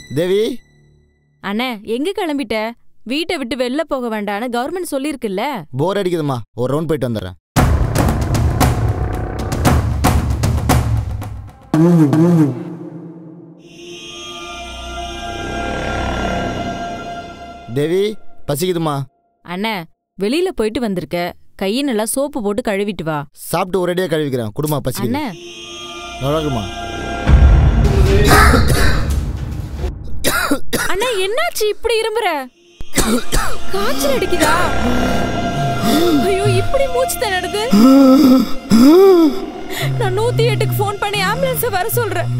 தேவி அண்ணே எங்க கிளம்பிட்ட வீட்டை விட்டு வெளில போக வேண்டான்னு கவர்மெண்ட் சொல்லிருக்குல்ல போர் அடிக்குதுமா ஒரு ரவுண்ட் போயிட்டு வந்துடுறேன் தேவி பசிக்குதுமா அண்ணே வெளியில போயிட்டு வந்திருக்க கையை நல்லா சோப்பு போட்டு கழுவிட்டு வா சாப்பிட்டு ஒரேடியாக கழுவிக்கிறேன் குடுமா பசிக்குது அண்ணே நல்லா இருக்குமா அண்ணா என்னாச்சு இப்படி இரும்புற காய்ச்சல் அடிக்குதா ஐயோ இப்படி மூச்சு திணறுது நான் நூத்தி எட்டுக்கு ஃபோன் பண்ணி ஆம்புலன்ஸ் வர சொல்றேன்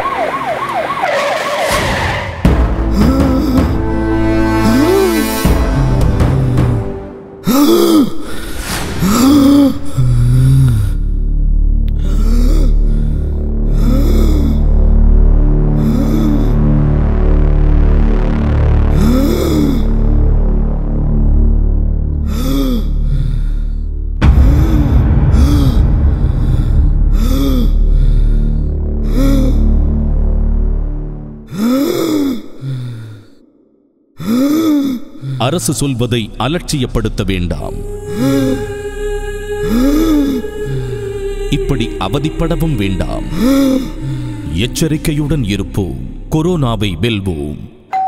அரசு சொல்வதை அலட்சியப்படுத்த வேண்டாம் இப்படி அவதிப்படவும் வேண்டாம் எச்சரிக்கையுடன் இருப்போம் கொரோனாவை வெல்வோம்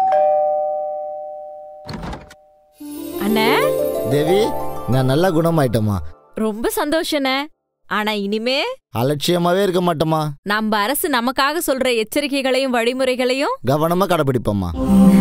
அண்ணே தேவி நான் நல்லா குணமாயிட்டேம்மா ரொம்ப சந்தோஷண்ணே ஆனா இனிமே அலட்சியமாவே இருக்க மாட்டேம்மா நம்ம அரசு நமக்காக சொல்ற எச்சரிக்கைகளையும் வழிமுறைகளையும் கவனமா கடைப்பிடிப்போம்மா